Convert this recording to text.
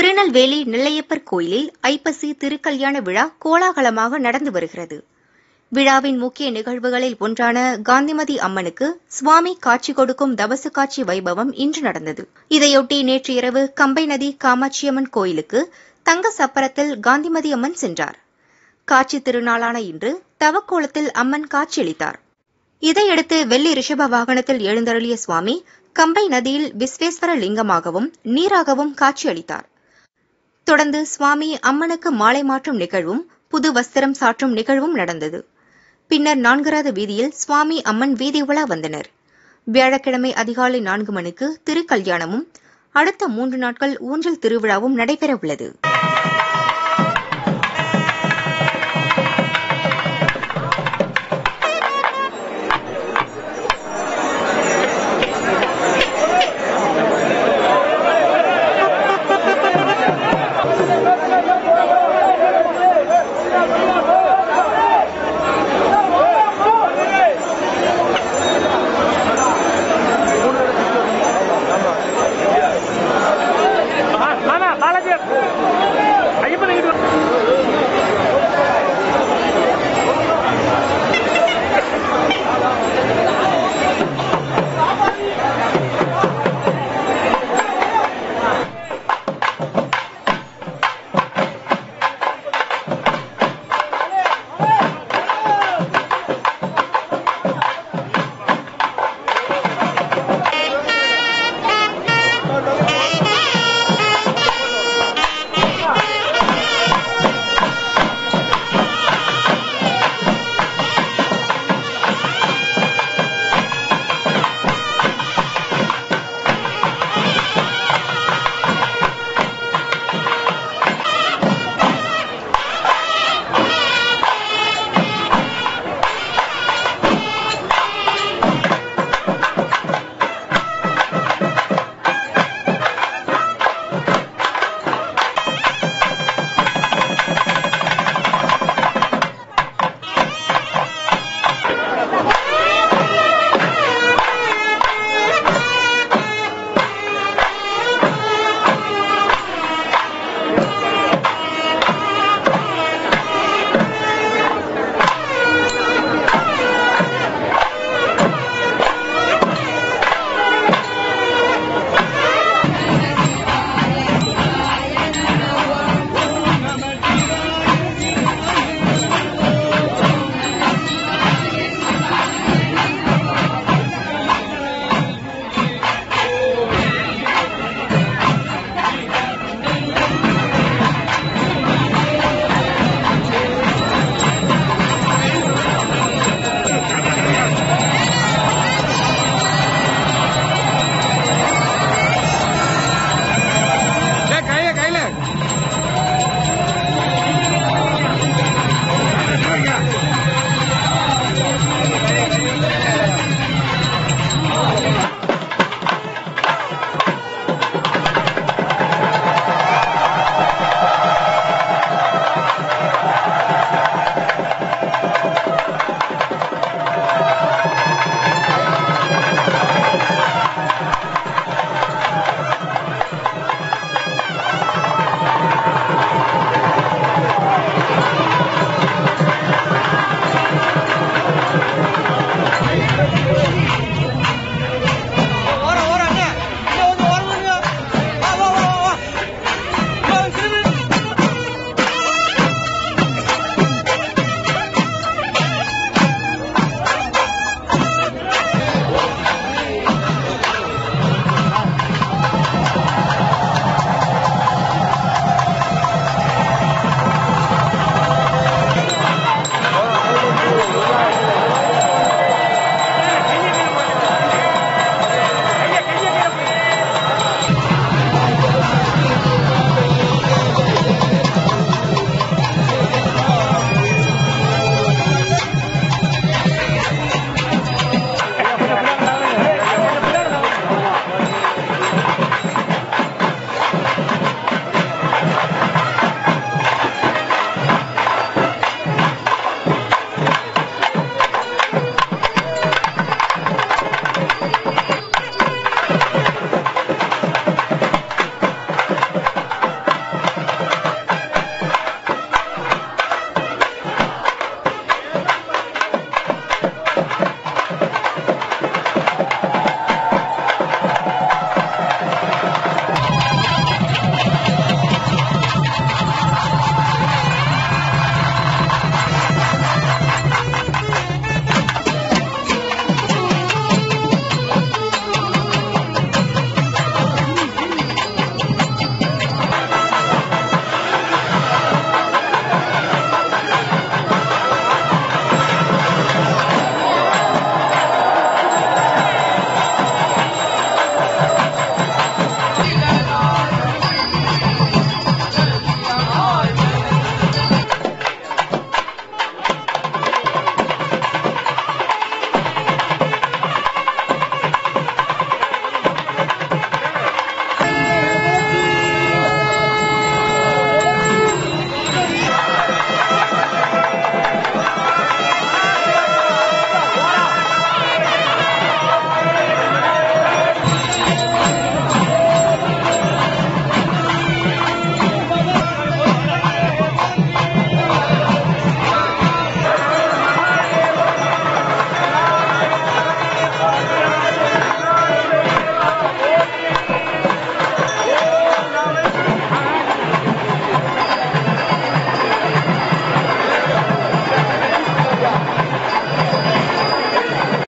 திருநெல்வேலி நெல்லையப்பர் கோயிலில் ஐப்பசி திருக்கல்யாண விழா கோலாகலமாக நடந்து வருகிறது விழாவின் முக்கிய நிகழ்வுகளில் ஒன்றான காந்திமதி அம்மனுக்கு சுவாமி காட்சி கொடுக்கும் தபசு காட்சி வைபவம் இன்று நடந்தது இதையொட்டி நேற்று இரவு கம்பை நதி காமாட்சியம்மன் கோயிலுக்கு தங்க சப்பரத்தில் காந்திமதி அம்மன் சென்றார் காட்சி திருநாளான இன்று தவக்கோலத்தில் அம்மன் காட்சியளித்தார் இதையடுத்து வெள்ளி ரிஷப வாகனத்தில் எழுந்தருளிய சுவாமி கம்பை நதியில் விஸ்வேஸ்வர லிங்கமாகவும் நீராகவும் காட்சியளித்தார் தொடர்ந்து சுவாமி அம்மனுக்கு மாலை மாற்றும் நிகழ்வும் புது வஸ்திரம் சாற்றும் நிகழ்வும் நடந்தது பின்னர் நான்கராத வீதியில் சுவாமி அம்மன் வீதி உலா வந்தனர் வியாழக்கிழமை அதிகாலை நான்கு மணிக்கு திருக்கல்யாணமும் அடுத்த மூன்று நாட்கள் ஊஞ்சல் திருவிழாவும் நடைபெறவுள்ளது மாமா பாலாஜி ஐயப்பன் இங்கிட்டு வா.